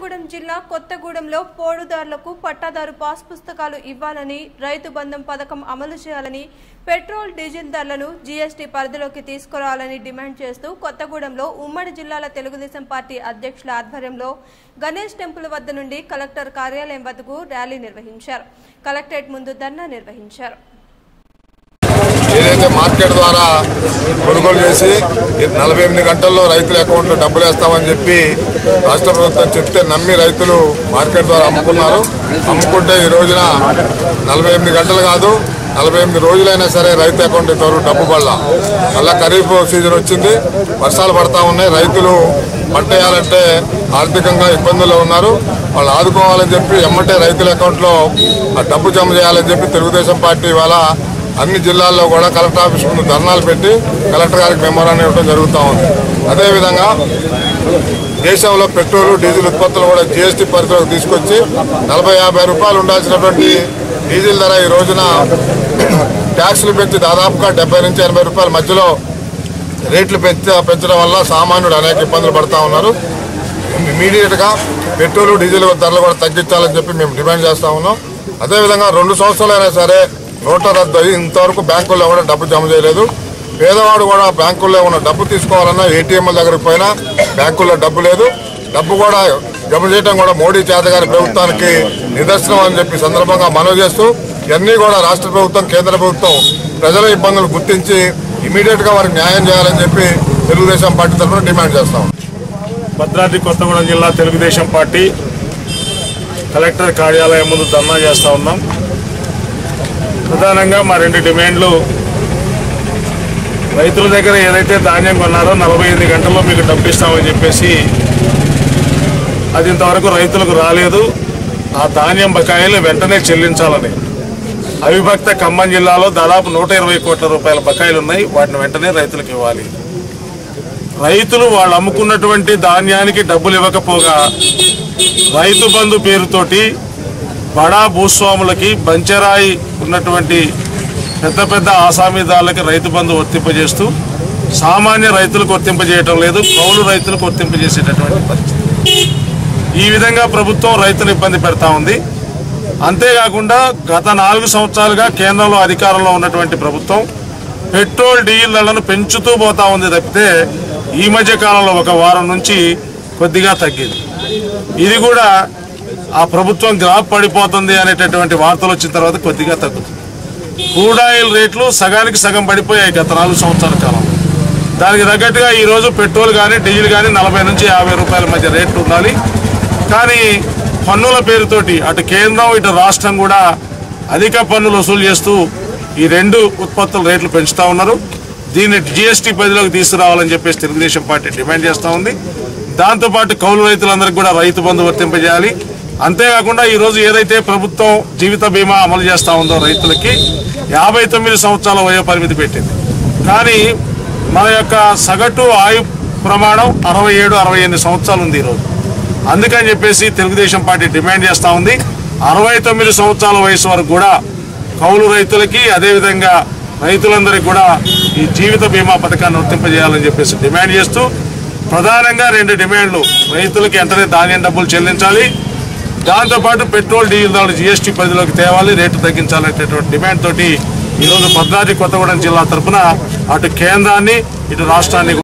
కొత్తగూడెం జిల్లా కొత్తగూడెంలో పోడుదారులకు పట్టాదారు పాస్ పుస్తకాలు ఇవ్వాలని రైతు బంధం పథకం అమలు చేయాలని పెట్రోల్ డీజిల్ ధరలను జీఎస్టీ పరిధిలోకి తీసుకురావాలని డిమాండ్ చేస్తూ కొత్తగూడెంలో ఉమ్మడి జిల్లాల తెలుగుదేశం పార్టీ అధ్యక్షుల ఆధ్వర్యంలో గణేష్ టెంపుల్ వద్ద నుండి కలెక్టర్ కార్యాలయం వద్దకు ర్యాలీ నిర్వహించారు కలెక్టరేట్ ముందు ధర్నా నిర్వహించారు ఏదైతే మార్కెట్ ద్వారా కొనుగోలు చేసి నలభై ఎనిమిది గంటల్లో రైతుల అకౌంట్లో డబ్బులు వేస్తామని చెప్పి రాష్ట్ర ప్రభుత్వం చెప్తే నమ్మి రైతులు మార్కెట్ ద్వారా అమ్ముకున్నారు అమ్ముకుంటే ఈ రోజున నలభై ఎనిమిది గంటలు కాదు నలభై ఎనిమిది రోజులైనా సరే రైతు అకౌంట్ ఇంతవరకు డబ్బు పడలా మళ్ళా ఖరీఫ్ సీజన్ వచ్చింది వర్షాలు పడతా ఉన్నాయి రైతులు పంట వేయాలంటే ఆర్థికంగా ఇబ్బందుల్లో ఉన్నారు వాళ్ళు ఆదుకోవాలని చెప్పి ఎమ్మటే రైతుల అకౌంట్లో ఆ డబ్బు జమ చేయాలని చెప్పి తెలుగుదేశం పార్టీ ఇవాళ అన్ని జిల్లాల్లో కూడా కలెక్టర్ ఆఫీస్ ముందు ధర్నాలు పెట్టి కలెక్టర్ గారికి మెమోరాన్ని ఇవ్వడం జరుగుతూ ఉంది అదేవిధంగా దేశంలో పెట్రోల్ డీజిల్ ఉత్పత్తులు కూడా జీఎస్టీ పరిధిలోకి తీసుకొచ్చి నలభై యాభై రూపాయలు ఉండాల్సినటువంటి డీజిల్ ధర ఈ రోజున ట్యాక్సులు పెంచి దాదాపుగా డెబ్బై నుంచి ఎనభై రూపాయల మధ్యలో రేట్లు పెంచ పెంచడం వల్ల సామాన్యుడు అనేక ఇబ్బందులు పడతా ఉన్నారు ఇమీడియట్గా పెట్రోల్ డీజిల్ ధరలు కూడా తగ్గించాలని చెప్పి మేము డిమాండ్ చేస్తా ఉన్నాం అదేవిధంగా రెండు సంవత్సరాలైనా సరే నోట్ల రద్దు అయ్యి ఇంతవరకు బ్యాంకుల్లో కూడా డబ్బు జమ చేయలేదు పేదవాడు కూడా బ్యాంకుల్లో ఉన్న డబ్బు తీసుకోవాలన్నా ఏటీఎంల దగ్గరికి పోయినా బ్యాంకుల్లో డబ్బు లేదు డబ్బు కూడా జమ చేయడం కూడా మోడీ చేతగారి ప్రభుత్వానికి నిదర్శనం అని చెప్పి సందర్భంగా మనవి చేస్తూ ఇవన్నీ కూడా రాష్ట్ర ప్రభుత్వం కేంద్ర ప్రభుత్వం ప్రజల ఇబ్బందులు గుర్తించి ఇమీడియట్ గా వారికి న్యాయం చేయాలని చెప్పి తెలుగుదేశం పార్టీ తరఫున డిమాండ్ చేస్తాం భద్రాద్రి కొత్తగూడెం జిల్లా తెలుగుదేశం పార్టీ కలెక్టర్ కార్యాలయం ముందు ధర్నా చేస్తూ ఉన్నాం ప్రధానంగా మా రెండు డిమాండ్లు రైతుల దగ్గర ఏదైతే ధాన్యం కొన్నారో నలభై ఎనిమిది గంటల్లో మీకు డబ్బు ఇస్తామని చెప్పేసి అది ఇంతవరకు రైతులకు రాలేదు ఆ ధాన్యం బకాయిలు వెంటనే చెల్లించాలని అవిభక్త ఖమ్మం జిల్లాలో దాదాపు నూట ఇరవై కోట్ల రూపాయల బకాయిలు ఉన్నాయి వాటిని వెంటనే రైతులకు ఇవ్వాలి రైతులు వాళ్ళు అమ్ముకున్నటువంటి ధాన్యానికి డబ్బులు ఇవ్వకపోగా రైతు బంధు పేరుతోటి బడా భూస్వాములకి బంచరాయి ఉన్నటువంటి పెద్ద పెద్ద ఆసామీదారులకి రైతు బంధు వర్తింపజేస్తూ సామాన్య రైతులకు వర్తింపజేయటం లేదు కౌలు రైతులకు వర్తింపజేసేటటువంటి పరిస్థితి ఈ విధంగా ప్రభుత్వం రైతులు ఇబ్బంది పెడతా ఉంది అంతేకాకుండా గత నాలుగు సంవత్సరాలుగా కేంద్రంలో అధికారంలో ఉన్నటువంటి ప్రభుత్వం పెట్రోల్ డీజిల్ ధరలను పెంచుతూ పోతా ఉంది తప్పితే ఈ మధ్య కాలంలో ఒక వారం నుంచి కొద్దిగా తగ్గింది ఇది కూడా ఆ ప్రభుత్వం గ్రాఫ్ పడిపోతుంది అనేటటువంటి వార్తలు వచ్చిన తర్వాత కొద్దిగా తగ్గుతుంది క్రూడ్ ఆయిల్ రేట్లు సగానికి సగం పడిపోయాయి గత నాలుగు సంవత్సరాల కాలం దానికి తగ్గట్టుగా ఈరోజు పెట్రోల్ కానీ డీజిల్ కానీ నలభై నుంచి యాభై రూపాయల మధ్య రేట్లు ఉండాలి కానీ పన్నుల పేరుతోటి అటు కేంద్రం ఇటు రాష్ట్రం కూడా అధిక పన్నులు వసూలు చేస్తూ ఈ రెండు ఉత్పత్తుల రేట్లు పెంచుతా ఉన్నారు దీన్ని జిఎస్టీ పరిధిలోకి తీసుకురావాలని చెప్పేసి తెలుగుదేశం పార్టీ డిమాండ్ చేస్తూ ఉంది దాంతోపాటు కౌలు రైతులందరికీ కూడా రైతు బంధు వర్తింపజేయాలి అంతేకాకుండా ఈరోజు ఏదైతే ప్రభుత్వం జీవిత బీమా అమలు చేస్తూ ఉందో రైతులకి యాభై తొమ్మిది సంవత్సరాల వయో పరిమితి పెట్టింది కానీ మన యొక్క సగటు ఆయు ప్రమాణం అరవై ఏడు అరవై ఎనిమిది సంవత్సరాలు ఉంది ఈరోజు అందుకని చెప్పేసి తెలుగుదేశం పార్టీ డిమాండ్ చేస్తూ ఉంది అరవై తొమ్మిది సంవత్సరాల వయసు వరకు కూడా కౌలు రైతులకి అదేవిధంగా రైతులందరికీ కూడా ఈ జీవిత బీమా పథకాన్ని వర్తింపజేయాలని చెప్పేసి డిమాండ్ చేస్తూ ప్రధానంగా రెండు డిమాండ్లు రైతులకి వెంటనే ధాన్యం డబ్బులు చెల్లించాలి దాంతోపాటు పెట్రోల్ డీజిల్ ధరలు జీఎస్టీ పరిధిలోకి తేవాలి రేటు తగ్గించాలనేటటువంటి డిమాండ్ తోటి ఈరోజు భద్రాద్రి కొత్తగూడెం జిల్లా తరఫున అటు కేంద్రాన్ని ఇటు రాష్ట్రాన్ని